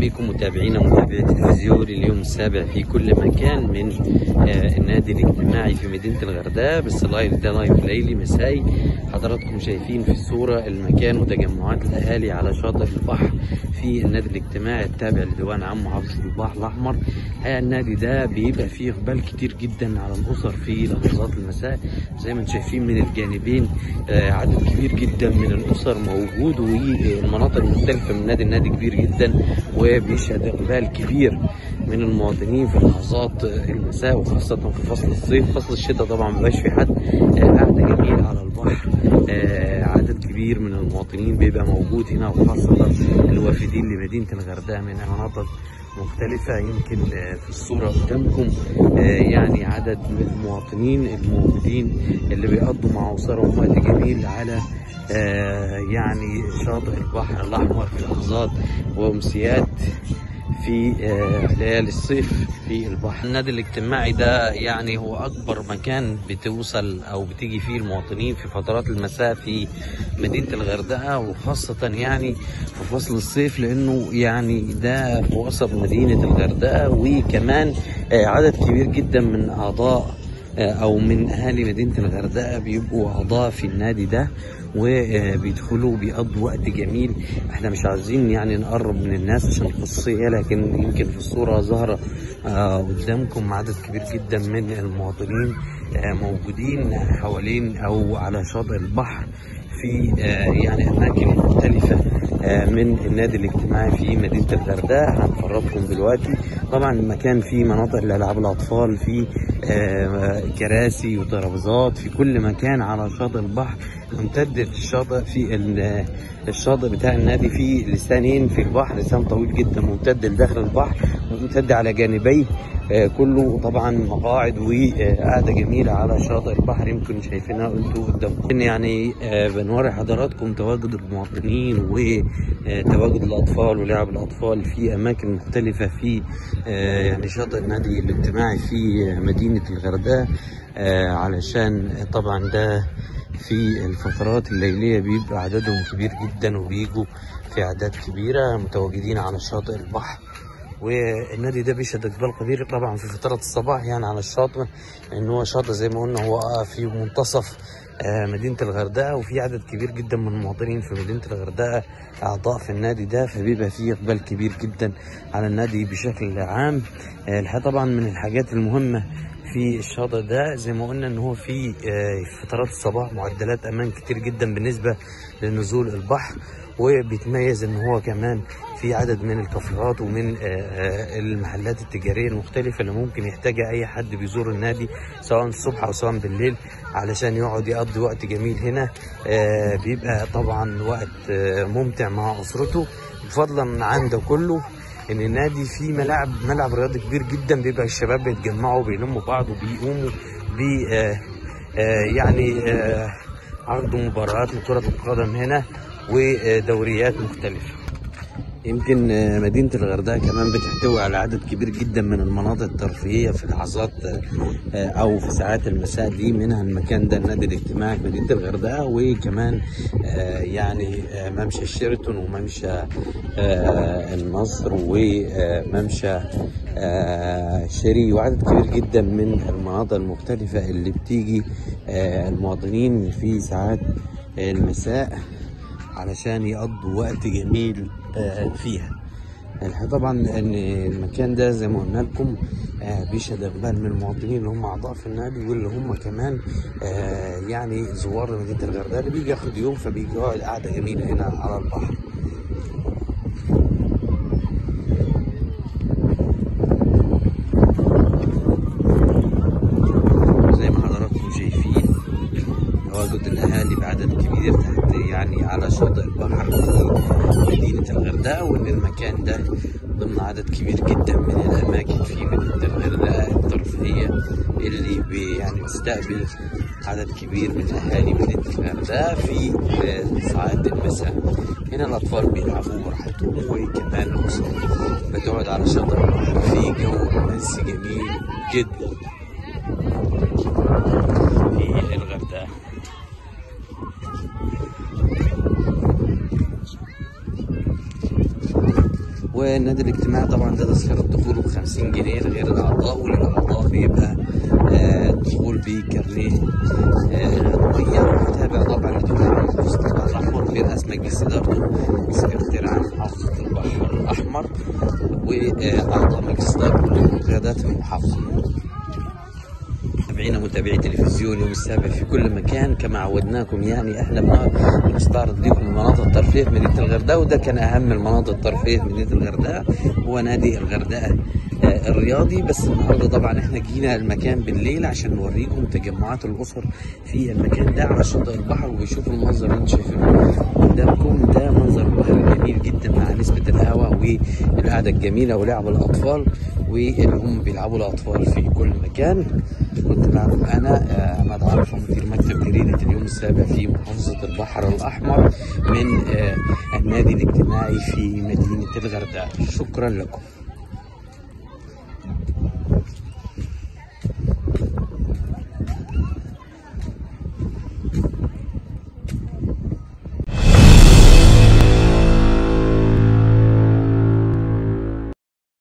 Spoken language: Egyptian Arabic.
بكم متابعينا متابعي التلفزيون اليوم السابع في كل مكان من آه، النادي الاجتماعي في مدينة الغردقة بس اللايف ده لايف ليلي مسائي حضراتكم شايفين في الصورة المكان وتجمعات الأهالي على شاطئ البحر في النادي الاجتماعي التابع لديوان عام محافظة البحر الأحمر الحقيقة النادي ده بيبقى فيه إقبال كتير جدا على الأسر في لحظات المساء زي ما انتم شايفين من الجانبين آه، عدد كبير جدا من الأسر موجود والمناطق المختلفة من نادي النادي كبير جدا وبيشهد إقبال كبير من المواطنين في لحظات المساء وخاصة في فصل الصيف فصل الشتاء طبعا مبقاش في حد آه، قاعدة جميلة على البحر آه، عدد كبير من المواطنين بيبقى موجود هنا وخاصة الوافدين لمدينة الغردقة من مناطق مختلفة يمكن آه، في الصورة قدامكم آه، يعني عدد من المواطنين الموجودين اللي بيقضوا مع أسرهم وقت جميل على آه، يعني شاطئ البحر الأحمر في لحظات وأمسيات في آه، ليالي الصيف في البحر النادي الاجتماعي ده يعني هو أكبر مكان بتوصل أو بتيجي فيه المواطنين في فترات المساء في مدينة الغردقة وخاصة يعني في فصل الصيف لأنه يعني ده في وسط مدينة الغردقة وكمان آه، عدد كبير جدا من أعضاء آه، او من اهالي مدينه الغردقه بيبقوا اعضاء في النادي ده وبيدخلوا بيقضوا وقت جميل احنا مش عايزين يعني نقرب من الناس عشان الخصوصيه لكن يمكن في الصوره ظاهره آه، قدامكم عدد كبير جدا من المواطنين آه، موجودين حوالين او على شاطئ البحر في آه، يعني اماكن مختلفه آه، من النادي الاجتماعي في مدينه الغردقه هنفرجكم دلوقتي طبعا المكان فيه مناطق لالعاب الاطفال في آه، كراسي وترابيزات في كل مكان على شاطئ البحر ممتد الشاطئ في ال- الشاطئ بتاع النادي فيه لسانين في البحر لسان طويل جدا ممتد لداخل البحر ممتد على جانبيه آه، كله طبعا مقاعد وقعده جميله على شاطئ البحر يمكن شايفينها انتوا قدامكم يعني آه، بنوري حضراتكم تواجد المواطنين وتواجد الاطفال ولعب الاطفال في اماكن مختلفه في آه، يعني شاطئ النادي الاجتماعي في مدينه الغردقه آه، علشان طبعا ده في الفترات الليليه بيبقى عددهم كبير جدا وبيجوا في اعداد كبيره متواجدين على شاطئ البحر والنادي ده بيشهد اقبال كبير طبعا في فترات الصباح يعني على الشاطئ ان هو شاطئ زي ما قلنا هو في منتصف آه، مدينه الغردقه وفي عدد كبير جدا من المواطنين في مدينه الغردقه اعضاء في النادي ده فبيبقى فيه اقبال كبير جدا على النادي بشكل عام آه، الحقيقه طبعا من الحاجات المهمه في الشاطئ ده زي ما قلنا ان هو في آه، في فترات الصباح معدلات امان كتير جدا بالنسبه لنزول البحر وبيتميز ان هو كمان في عدد من الكافيهات ومن آه، آه، المحلات التجاريه المختلفه اللي ممكن يحتاجها اي حد بيزور النادي سواء الصبح او سواء بالليل علشان يقعد يقضي وقت جميل هنا آه، بيبقى طبعا وقت آه، ممتع مع اسرته فضلا عن ده كله ان النادي فيه ملاعب ملعب رياضي كبير جدا بيبقى الشباب بيتجمعوا بيلموا بعض وبيقوموا ب آه، آه، يعني آه، عرض مباريات لكرة القدم هنا ودوريات مختلفة يمكن آه، مدينة الغردقة كمان بتحتوي على عدد كبير جدا من المناطق الترفيهية في لحظات آه، أو في ساعات المساء دي منها المكان ده النادي الاجتماعي في مدينة الغردقة وكمان آه، يعني آه، ممشى الشيراتون وممشى آه، النصر وممشى آه، شيري وعدد كبير جدا من المناطق المختلفة اللي بتيجي آه، المواطنين في ساعات المساء علشان يقضوا وقت جميل آه، فيها الحقيقة طبعا ان المكان ده زي ما قلنا لكم آه، بيشهد اقبال من المواطنين اللي هم اعضاء في النادي واللي هم كمان آه، يعني زوار مدينه الغردقه اللي بيجي ياخد يوم فبيجي يقعد قعده جميله هنا على البحر زي ما حضراتكم شايفين تواجد الاهالي بعدد كبير تحت يعني على شاطئ البحر في مدينه الغردقه وان المكان ده ضمن عدد كبير جدا من الاماكن في مدينه الغردقه الترفيهيه اللي بي يعني بتستقبل عدد كبير من اهالي مدينه الغردقه في آه، ساعات المساء هنا الاطفال بيلعبوا براحتهم وكمان الاسر بتقعد على شاطئ البحر في جو رومانسي جميل جدا في الغردقه والنادي الاجتماعي طبعا ده تذكرة دخوله ب 50 جنيه غير الأعضاء وللأعضاء بيبقى آه، دخول بكارنيه آه، مية وتابع طبعا لدخول محافظة البحر الأحمر برئاسة مجلس إدارته سكرتير عام محافظة البحر الأحمر وأعضاء مجلس إدارة قيادات المحافظة متابعينا متابعي تلفزيون يوم السابع في كل مكان كما عودناكم يعني احنا بن- بنستعرض لكم المناطق الترفيهيه في مدينه الغردقه وده كان اهم المناطق الترفيهيه في مدينه الغردقه هو نادي الغردقه آه، الرياضي بس النهارده طبعا احنا جينا المكان بالليل عشان نوريكم تجمعات الاسر في المكان ده على شاطئ البحر وبيشوفوا المنظر اللي انتم شايفينه قدامكم ده منظر جميل جدا مع نسبه الهواء والقعده الجميله ولعب الاطفال واللي هم بيلعبوا الاطفال في كل مكان كنت معكم انا آه، عماد عرفه مدير مكتب جريده اليوم السابع في محافظه البحر الاحمر من آه، النادي الاجتماعي في مدينه الغردقه شكرا لكم